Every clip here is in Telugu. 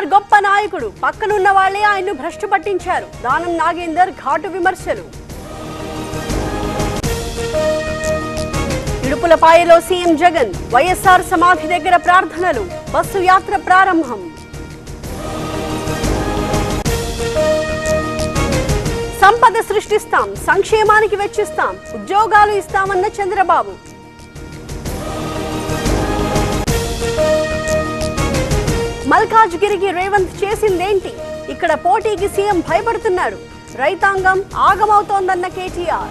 కేటీఆర్ గొప్ప నాయకుడు పక్కనున్న వాళ్లే ఆయన్ను భ్రష్టు పట్టించారు దానం నాగేందర్ ఘాటు విమర్శలు ఇడుపులపాయలో సీఎం జగన్ వైఎస్ఆర్ సమాధి దగ్గర ప్రార్థనలు బస్సు యాత్ర ప్రారంభం సంపద సృష్టిస్తాం సంక్షేమానికి వెచ్చిస్తాం ఉద్యోగాలు ఇస్తామన్న చంద్రబాబు మల్కాజ్గిరికి రేవంత్ చేసిందేంటి ఇక్కడ పోటీకి సీఎం భయపడుతున్నాడు రైతాంగం ఆగమవుతోందన్న కేటీఆర్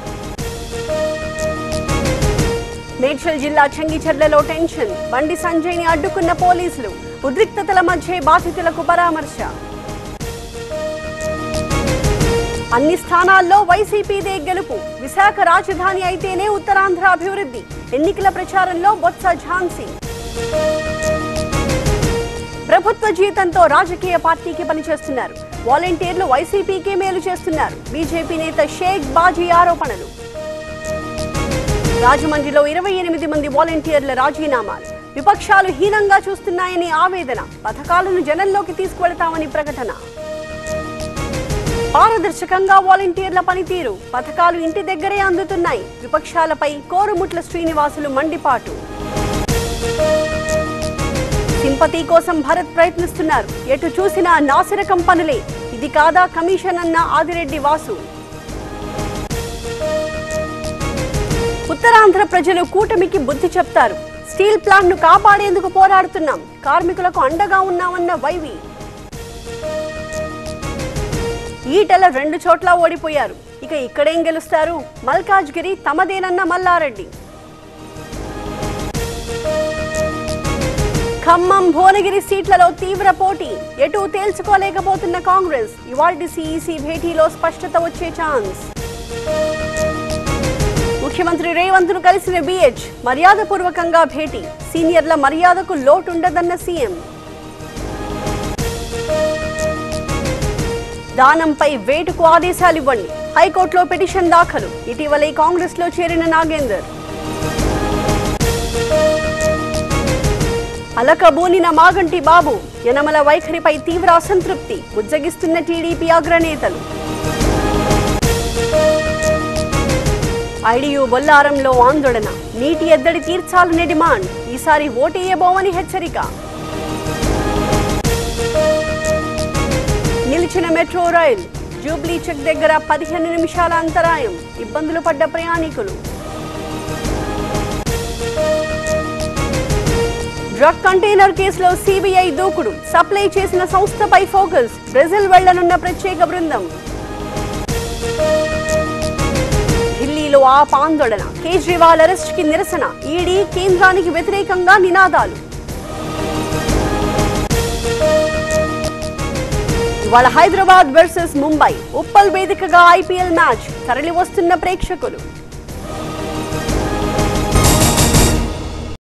మేడ్చల్ జిల్లా చెంగిచెర్లలో టెన్షన్ బండి సంజయ్ ని అడ్డుకున్న పోలీసులు ఉద్రిక్తతల మధ్య బాధితులకు పరామర్శ అన్ని స్థానాల్లో వైసీపీదే గెలుపు విశాఖ రాజధాని అయితేనే ఉత్తరాంధ్ర అభివృద్ధి ఎన్నికల ప్రచారంలో బొత్స ఝాన్సీ ప్రభుత్వ జీతంతో రాజకీయ పార్టీకి పనిచేస్తున్నారు వాలంటీర్లు వైసీపీకే మేలు చేస్తున్నారు బీజేపీ నేత షేక్ బాజీ ఆరోపణలు రాజమండ్రిలో ఇరవై ఎనిమిది మంది వాలంటీర్ల రాజీనామాలు విపక్షాలు హీనంగా చూస్తున్నాయని ఆవేదన పథకాలను జనంలోకి తీసుకువెళతామని ప్రకటన పారదర్శకంగా వాలంటీర్ల పనితీరు పథకాలు ఇంటి దగ్గరే అందుతున్నాయి విపక్షాలపై కోరుముట్ల శ్రీనివాసులు మండిపాటు సింపతి కోసం భరత్ ప్రయత్నిస్తున్నారు ఎటు చూసినా నాసిరకం పనులే ఇది కాదా కమిషన్ అన్న ఆదిరెడ్డి వాసు ఉత్తరాంధ్ర ప్రజలు కూటమికి బుద్ధి చెప్తారు స్టీల్ ప్లాంట్ ను కాపాడేందుకు పోరాడుతున్నాం కార్మికులకు అండగా ఉన్నామన్న వైవి ఈటల రెండు చోట్ల ఓడిపోయారు ఇక ఇక్కడేం గెలుస్తారు మల్కాజ్గిరి తమదేనన్న మల్లారెడ్డి ఖమ్మం భువనగిరి సీట్లలో తీవ్ర పోటీ ఎటు తేల్చుకోలేకపోతున్న కాంగ్రెస్ ఇవాల్టి సిఈసి భేటీలో స్పష్టత వచ్చే ఛాన్స్ ముఖ్యమంత్రి రేవంత్ ను కలిసిన బిహెచ్ మర్యాదపూర్వకంగా భేటీ సీనియర్ల మర్యాదకు లోటుండదన్న సీఎం దానంపై వేటుకు ఆదేశాలు ఇవ్వండి హైకోర్టులో పిటిషన్ దాఖలు ఇటీవలే కాంగ్రెస్ లో చేరిన నాగేందర్ అలకబూనిన మాగంటి బాబు యనమల వైఖరిపై తీవ్ర అసంతృప్తి బుజ్జగిస్తున్న టీడీపీ అగ్రనేతలు ఐడియు బొల్లారంలో ఆందోళన నీటి ఎద్దడి తీర్చాలనే డిమాండ్ ఈసారి ఓటేయబోమని హెచ్చరిక నిలిచిన మెట్రో రైల్ జూబ్లీ చెక్ దగ్గర పదిహేను నిమిషాల అంతరాయం ఇబ్బందులు పడ్డ ప్రయాణికులు డ్రగ్ కంటైనర్ కేసులో సిబిఐ దూకుడు సప్లై చేసిన సంస్థపై ఫోకస్ బ్రెజిల్ వెళ్లనున్న ప్రత్యేక బృందం ఢిల్లీలో ఆప్ ఆందోళన కేజ్రీవాల్ అరెస్ట్ కి నిరసన ఈడీ కేంద్రానికి వ్యతిరేకంగా నినాదాలు ఇవాళ హైదరాబాద్ వర్సెస్ ముంబై ఉప్పల్ వేదికగా ఐపీఎల్ మ్యాచ్ తరలి వస్తున్న ప్రేక్షకులు